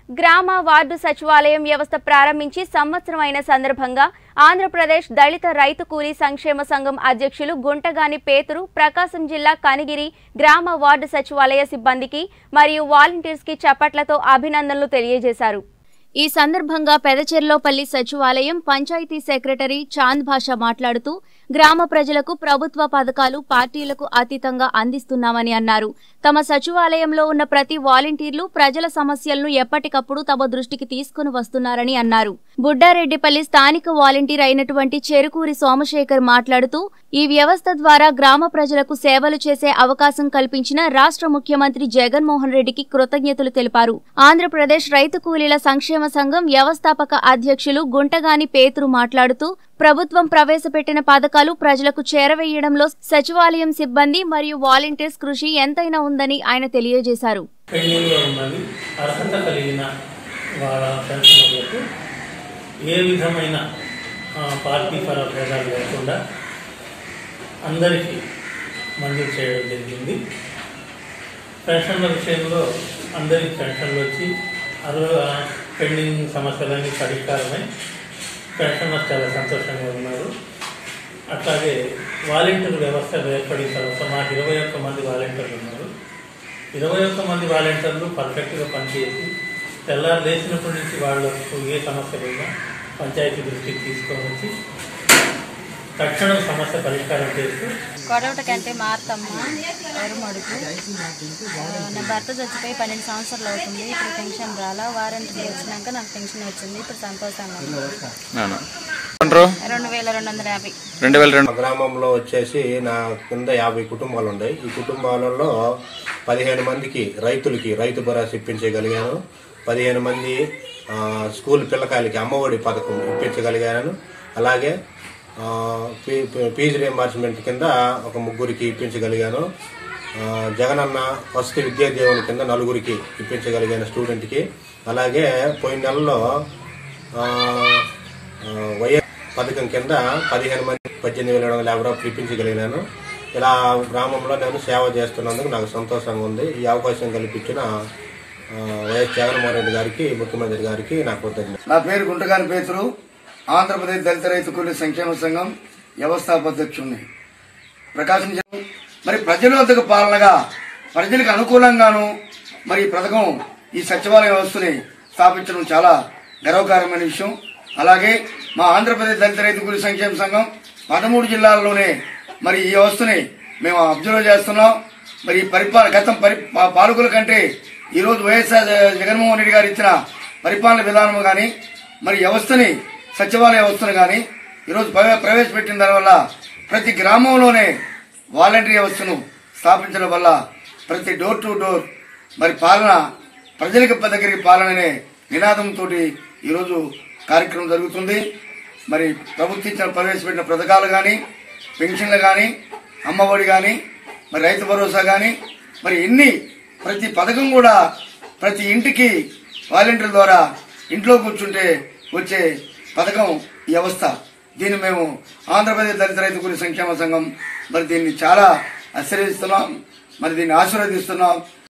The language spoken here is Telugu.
గ్రామ వార్డు సచివాలయం వ్యవస్థ ప్రారంభించి సంవత్సరం అయిన సందర్భంగా ఆంధ్రప్రదేశ్ దళిత రైతు కూలీ సంక్షేమ సంఘం అధ్యక్షులు గుంటగాని పేతురు ప్రకాశం జిల్లా కనిగిరి గ్రామ వార్డు సచివాలయ సిబ్బందికి మరియు వాలంటీర్స్ కి చప్పట్లతో అభినందనలు తెలియజేశారు ఈ సందర్భంగా పెదచెర్లోపల్లి సచివాలయం పంచాయతీ సెక్రటరీ చాంద్ భాష మాట్లాడుతూ గ్రామ ప్రజలకు ప్రభుత్వ పథకాలు పార్టీలకు అతీతంగా అందిస్తున్నామని అన్నారు తమ సచివాలయంలో ఉన్న ప్రతి వాలంటీర్లు ప్రజల సమస్యలను ఎప్పటికప్పుడు తమ దృష్టికి తీసుకుని వస్తున్నారని అన్నారు బుడ్డారెడ్డిపల్లి స్థానిక వాలంటీర్ అయినటువంటి చెరుకూరి సోమశేఖర్ మాట్లాడుతూ ఈ వ్యవస్థ ద్వారా గ్రామ ప్రజలకు సేవలు చేసే అవకాశం కల్పించిన రాష్ట్ర ముఖ్యమంత్రి జగన్మోహన్ రెడ్డికి కృతజ్ఞతలు తెలిపారు ఆంధ్రప్రదేశ్ రైతు కూలీల సంక్షేమ సంఘం వ్యవస్థాపక అధ్యక్షులు గుంటగాని పేతురు మాట్లాడుతూ ప్రభుత్వం ప్రవేశపెట్టిన పథకాలు ప్రజలకు చేరవేయడంలో సచివాలయం సిబ్బంది మరియు వాలంటీర్స్ కృషి ఎంతైనా ఉందని ఆయన తెలియజేశారు పెండింగ్లో ఉన్నది అర్హత కలిగిన వాళ్ళ పెన్షనర్లకు ఏ విధమైన ఆ, పార్టీ పర భేదాలు లేకుండా అందరికీ మంజూరు చేయడం జరిగింది పెన్షన్ల విషయంలో అందరికి పెన్షన్లు వచ్చి అరవై పెండింగ్ సమస్యలన్నీ పరిష్కారమై పెన్షనర్స్ చాలా సంతోషంగా ఉన్నారు అట్లాగే వాలంటీర్ వ్యవస్థ ఏర్పడిన తర్వాత మాకు ఇరవై ఒక్క మంది వాలంటీర్లు ఉన్నారు ఇరవై ఒక్క మంది వాలంటీర్లు పర్ఫెక్ట్గా పనిచేసి తెల్లారు లేచినప్పటి నుంచి వాళ్ళకు ఏ సమస్య ఉన్నా పంచాయతీ దృష్టికి తీసుకొని వచ్చి తక్షణం సమస్య పరిష్కారం చేస్తూ కొడవట కంటే మార్తమ్మ ఎరుమడుకు నా భర్త చచ్చిపోయి పన్నెండు సంవత్సరాలు అవుతుంది ఇప్పుడు పెన్షన్ రాలా వారంటీ వచ్చినాక నాకు పెన్షన్ వచ్చింది ఇప్పుడు సంతోషంగా ఉంది. అవును. అంటారు రెండు వేల రెండు వందల యాభై రెండు వేల రెండు మా గ్రామంలో వచ్చేసి నా కింద యాభై కుటుంబాలు ఉన్నాయి ఈ కుటుంబాలలో పదిహేను మందికి రైతులకి రైతు భరోసా ఇప్పించగలిగాను పదిహేను మంది ఆ, స్కూల్ పిల్లకాయలకి అమ్మఒడి పథకం ఇప్పించగలిగాను అలాగే ఆ, ఫీ- ఫీ- ఫీజు రియంబర్స్మెంట్ కింద ఒక ముగ్గురికి ఇప్పించగలిగాను ఆ, జగనన్న వసతి విద్యా దీవెన కింద నలుగురికి ఇప్పించగలిగాను స్టూడెంట్కి అలాగే పోయిన నెలలో ఆ, ఆ, వైఎస్ పథకం కింద పదిహేను మంది పద్దెనిమిది వేల ఏడు వందల యాభై రూపాయలు ఇప్పించగలిగినాను ఇలా గ్రామంలో నేను సేవ చేస్తున్నందుకు నాకు సంతోషంగా ఉంది ఈ అవకాశం కల్పించిన ఆ, వైఎస్ జగన్మోహన్ రెడ్డి గారికి ముఖ్యమంత్రి గారికి నాకు కృతజ్ఞతలు నా పేరు గుంటగాని పేతురు ఆంధ్రప్రదేశ్ దళిత రైతు కూలీ సంక్షేమ సంఘం వ్యవస్థాపధ్యక్షుడిని ప్రకాశం జిల్లా మరి ప్రజల వద్దకు పాలనగా ప్రజలకు అనుకూలంగాను మరి ఈ పథకం ఈ సచివాలయ వ్యవస్థని స్థాపించడం చాలా గర్వకారమైన విషయం అలాగే మా ఆంధ్రప్రదేశ్ దళిత రైతు కూలీ సంక్షేమ సంఘం పదమూడు జిల్లాల్లోనే మరి ఈ వ్యవస్థని మేము అబ్జర్వ్ చేస్తున్నాం మరి ఈ పరిపాలన గతం పరి పా- పాలకుల కంటే ఈరోజు వైఎస్ఆర్ జగన్మోహన్ రెడ్డి గారు ఇచ్చిన పరిపాలన విధానం కానీ మరి వ్యవస్థని సచివాలయ వ్యవస్థను కానీ ఈరోజు ప్రవే- ప్రవేశపెట్టిన దానివల్ల ప్రతి గ్రామంలోనే వాలంటరీ వ్యవస్థను స్థాపించడం వల్ల ప్రతి డోర్ టు డోర్ మరి పాలన ప్రజలకు దగ్గరికి పాలన అనే నినాదంతో ఈరోజు కార్యక్రమం జరుగుతుంది మరి ప్రభుత్వం ఇచ్చిన ప్రవేశపెట్టిన పథకాలు కానీ పెన్షన్లు కానీ అమ్మఒడి కానీ మరి రైతు భరోసా కానీ మరి ఎన్ని ప్రతి పథకం కూడా ప్రతి ఇంటికి వాలంటీర్ ద్వారా ఇంట్లో కూర్చుంటే వచ్చే పథకం ఈ వ్యవస్థ దీన్ని మేము ఆంధ్రప్రదేశ్ దళిత రైతు కూలీ సంక్షేమ సంఘం మరి దీన్ని చాలా ఆశ్రయిస్తున్నాం మరి దీన్ని ఆశీర్వదిస్తున్నాం